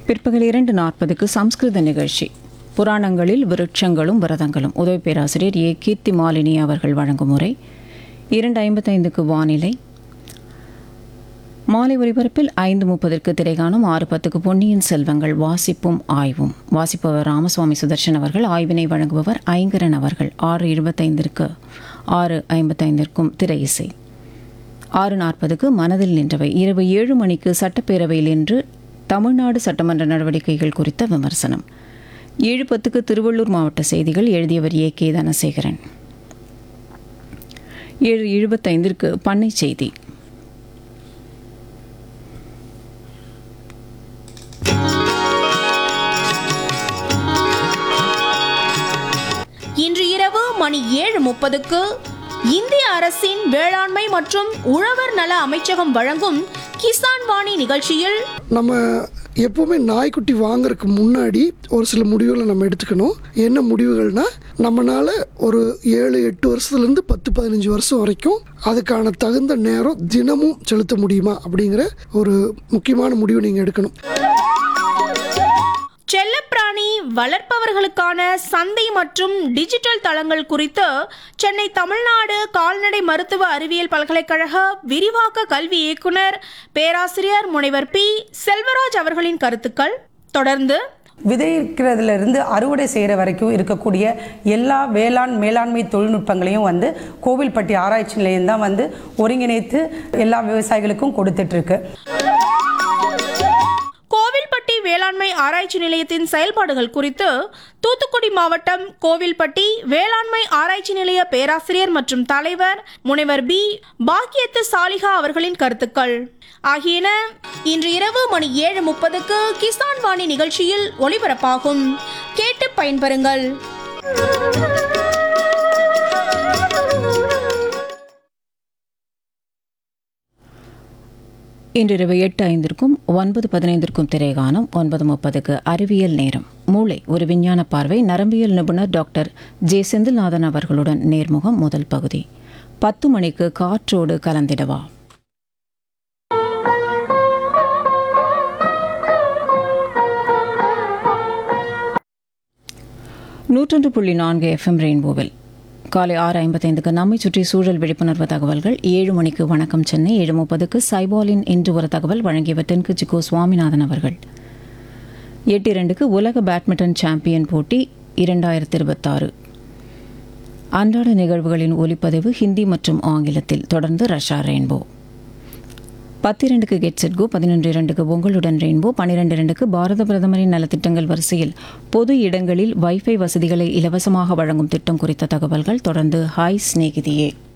பிற்பகல் இரண்டு நாற்பதுக்கு சம்ஸ்கிருத நிகழ்ச்சி புராணங்களில் விருட்சங்களும் விரதங்களும் உதவி பேராசிரியர் ஏ கீர்த்தி மாலினி அவர்கள் வழங்கும் முறை இரண்டு ஐம்பத்தைந்துக்கு வானிலை மாலை ஒலிபரப்பில் ஐந்து முப்பதற்கு திரைகாணும் ஆறு பத்துக்கு பொன்னியின் செல்வங்கள் வாசிப்பும் ஆய்வும் வாசிப்பவர் ராமசுவாமி சுதர்ஷன் அவர்கள் ஆய்வினை வழங்குபவர் ஐங்கரன் அவர்கள் ஆறு இருபத்தைந்திற்கு ஆறு ஐம்பத்தைந்திற்கும் திரை இசை ஆறு நாற்பதுக்கு மனதில் நின்றவை இரவு ஏழு மணிக்கு சட்டப்பேரவையில் இன்று தமிழ்நாடு சட்டமன்ற நடவடிக்கைகள் குறித்த விமர்சனம் ஏழு பத்துக்கு திருவள்ளூர் மாவட்ட செய்திகள் எழுதியவர் ஏ கே தனசேகரன் ஏழு எழுபத்தைந்திற்கு பண்ணை செய்தி இன்று இரவு மணி ஏழு முப்பதுக்கு இந்திய அரசின் வேளாண்மை மற்றும் உழவர் நல அமைச்சகம் வழங்கும் கிசான் வாணி நிகழ்ச்சியில் நம்ம எப்போவுமே நாய்க்குட்டி வாங்குறதுக்கு முன்னாடி ஒரு சில முடிவுகளை நம்ம எடுத்துக்கணும் என்ன முடிவுகள்னா நம்மனால ஒரு ஏழு எட்டு வருஷத்துலேருந்து பத்து பதினஞ்சு வருஷம் வரைக்கும் அதுக்கான தகுந்த நேரம் தினமும் செலுத்த முடியுமா அப்படிங்கிற ஒரு முக்கியமான முடிவு நீங்கள் எடுக்கணும் செல்லப்பிராணி வளர்ப்பவர்களுக்கான சந்தை மற்றும் டிஜிட்டல் தளங்கள் குறித்து சென்னை தமிழ்நாடு கால்நடை மருத்துவ அறிவியல் பல்கலைக்கழக விரிவாக்க கல்வி இயக்குனர் பேராசிரியர் முனைவர் பி செல்வராஜ் அவர்களின் கருத்துக்கள் தொடர்ந்து விதைக்கிறதுல இருந்து அறுவடை செய்கிற வரைக்கும் இருக்கக்கூடிய எல்லா வேளாண் மேலாண்மை தொழில்நுட்பங்களையும் வந்து கோவில்பட்டி ஆராய்ச்சி நிலையம் தான் வந்து ஒருங்கிணைத்து எல்லா விவசாயிகளுக்கும் கொடுத்துட்ருக்கு கோவில்பட்டி வேளாண்மை ஆராய்ச்சி நிலையத்தின் செயல்பாடுகள் குறித்து தூத்துக்குடி மாவட்டம் கோவில்பட்டி வேளாண்மை ஆராய்ச்சி நிலைய பேராசிரியர் மற்றும் தலைவர் முனைவர் பி பாக்கியத்து சாலிகா அவர்களின் கருத்துக்கள் ஆகியன இன்று இரவு மணி ஏழு முப்பதுக்கு கிசான் வாணி நிகழ்ச்சியில் ஒளிபரப்பாகும் கேட்டு பயன்பெறுங்கள் இன்றிரவு எட்டு ஐந்திற்கும் ஒன்பது பதினைந்திற்கும் திரைகாணும் ஒன்பது முப்பதுக்கு அறிவியல் நேரம் மூளை ஒரு விஞ்ஞான பார்வை நரம்பியல் நிபுணர் டாக்டர் ஜே செந்தில்நாதன் அவர்களுடன் நேர்முகம் முதல் பகுதி பத்து மணிக்கு காற்றோடு கலந்திடவா நூற்றொன்று புள்ளி நான்கு எஃப்எம் ரெயின்போவில் காலை ஆறு ஐம்பத்தைந்துக்கு நம்மை சுற்றி சூழல் விழிப்புணர்வு தகவல்கள் ஏழு மணிக்கு வணக்கம் சென்னை ஏழு முப்பதுக்கு சைபாலின் இன்று ஒரு தகவல் வழங்கியவர் தென்குச்சி கோ சுவாமிநாதன் அவர்கள் எட்டு இரண்டுக்கு உலக பேட்மிண்டன் சாம்பியன் போட்டி இரண்டாயிரத்தி இருபத்தாறு அன்றாட நிகழ்வுகளின் ஒலிப்பதிவு ஹிந்தி மற்றும் ஆங்கிலத்தில் தொடர்ந்து ரஷ்யா ரெயின்போ பத்து இரண்டுக்கு கெட் செட் கோ பதினொன்று இரண்டுக்கு உங்களுடன் ரெயின்போ பன்னிரெண்டு இரண்டுக்கு பாரத பிரதமரின் நலத்திட்டங்கள் வரிசையில் பொது இடங்களில் வைஃபை வசதிகளை இலவசமாக வழங்கும் திட்டம் குறித்த தகவல்கள் தொடர்ந்து ஹாய் சிநேகிதியே